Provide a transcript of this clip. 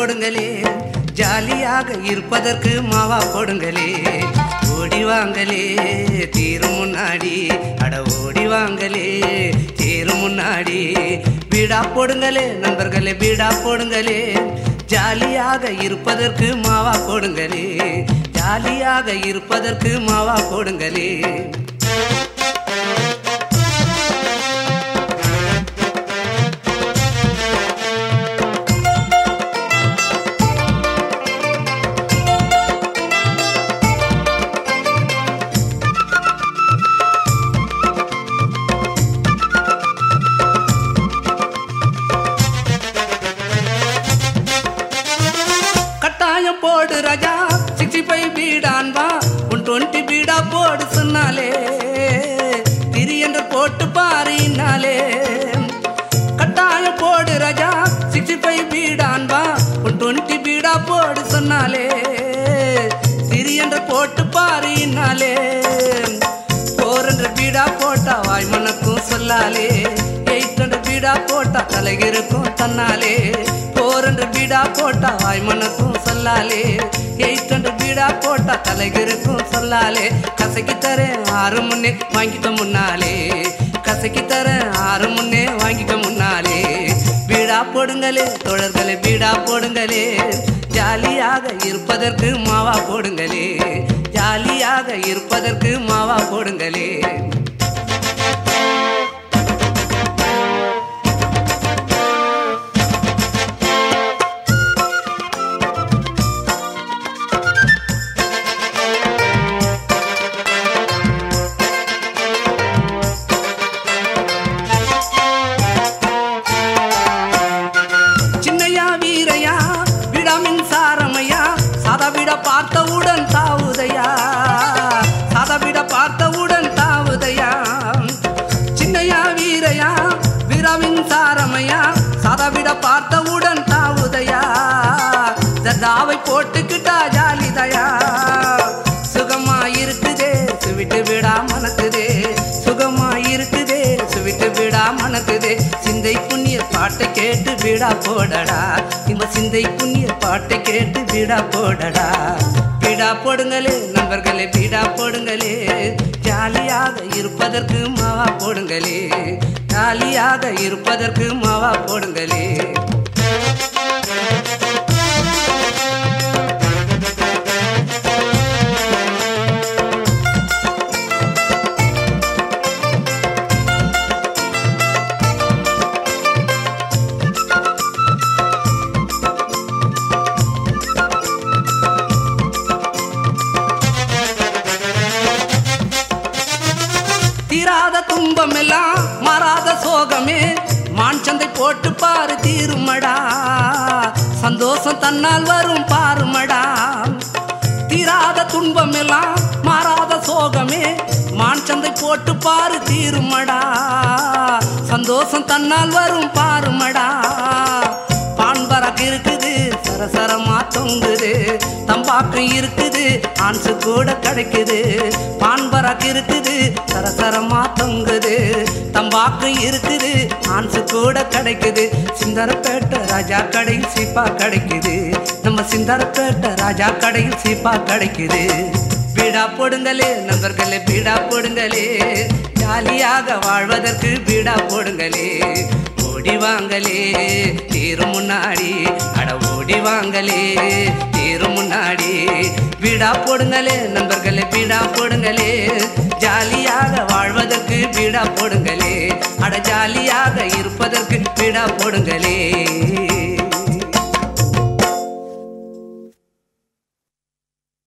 போடுங்களே ஜாலியாக இருப்பதற்கு மாவா போடுங்களே ஓடி வாங்களே தீரும் முன்னாடி அட ஓடி வாங்களே தீரும் முன்னாடி வீடா போடுங்களே நண்பர்களே வீடா போடுங்களே ஜாலியாக இருப்பதற்கு மாவா போடுங்களே ஜாலியாக இருப்பதற்கு மாவா போடுங்களே கட்டாயம் போடு ராஜா சிக்ஸ்டி ஃபைவ் பீடான் வா உன் டுவெண்ட்டி பீடா போடு சொன்னாலே திரி என்று போட்டு பாரினாலே கட்டாயம் போடு ராஜா சிக்ஸ்டி ஃபைவ் பீடான் வா உன் டுவெண்ட்டி பீடா போடு சொன்னாலே திரி என்று போட்டு பாரினாலே போர் என்ற பீடா போட்டா வாய் மணக்கும் சொல்லாலே எயிட் என்ற பீடா போட்டா தலைகிருக்கும் தன்னாலே போர் என்ற பீடா போட்டா வாய் மணக்கும் சொல்லாலே எயிட் என்ற பீடா போட்டா தலைகிருக்கும் சொல்லாலே கசக்கி தரேன் ஆறு முன்னே வாங்கிக்க முன்னாலே கசக்கி தரேன் ஆறு முன்னே வாங்கிக்க முன்னாலே பீடா போடுங்களே தோழர்களே பீடா போடுங்களே ஜாலியாக இருப்பதற்கு மாவா போடுங்களே ஜாலியாக இருப்பதற்கு மாவா போடுங்களே சின்னையா வீரையா விடாமின் சாரமையா சதவிட பார்த்தவுடன் தாவுதையா சதவிட பார்த்தவுடன் தாவுதையா சின்னையா வீரையா விடாமின் சாரமையா சதவிட பார்த்தவுடன் தாவுதையா தாவை போட்டுக்கிட்டா ஜாலிதயா சுகமா இருக்குதே சுவிட்டு விடா மனக்குதே சுகமா இருக்குதே சுவிட்டு விடா மனக்குதே சிந்தை புண்ணிய பாட்டை கேட்டு விடா போடடா இந்த சிந்தை புண்ணிய பாட்டை கேட்டு விடா போடடா பீடா போடுங்களே நண்பர்களே பீடா போடுங்களே ஜாலியாக இருப்பதற்கு மாவா போடுங்களே ஜாலியாக இருப்பதற்கு மாவா போடுங்களே தீராத துன்பம் எல்லாம் மாறாத சோகமே மான் சந்தை போட்டு பாரு தீருமடா சந்தோஷம் தன்னால் வரும் பாருமடா தீராத துன்பம் எல்லாம் மாறாத சோகமே மான் சந்தை போட்டு பாரு தீருமடா சந்தோஷம் தன்னால் வரும் பாருமடா பான்பரக்கு இருக்குது சரசரமா தொங்குது தம்பாக்கம் இருக்குது ஆன்சு கூட கிடைக்குது பான்பரக்கு இருக்குது சரசரமா தொங்குது தம்பாக்கம் இருக்குது ஆன்சு கூட கிடைக்குது சிந்தரப்பேட்டை ராஜா கடையில் சீப்பா கிடைக்குது நம்ம சிந்தரப்பேட்டை ராஜா கடையில் சீப்பா கிடைக்குது பீடா போடுங்களே நண்பர்களே பீடா போடுங்களே ஜாலியாக வாழ்வதற்கு பீடா போடுங்களே ஓடி வாங்களே தீரும் முன்னாடி அட ஓடி வாங்களே தீரும் முன்னாடி வீடா போடுங்களே நண்பர்களே வீடா போடுங்களே ஜாலியாக வாழ்வதற்கு வீடா போடுங்களே அட ஜாலியாக இருப்பதற்கு வீடா போடுங்களே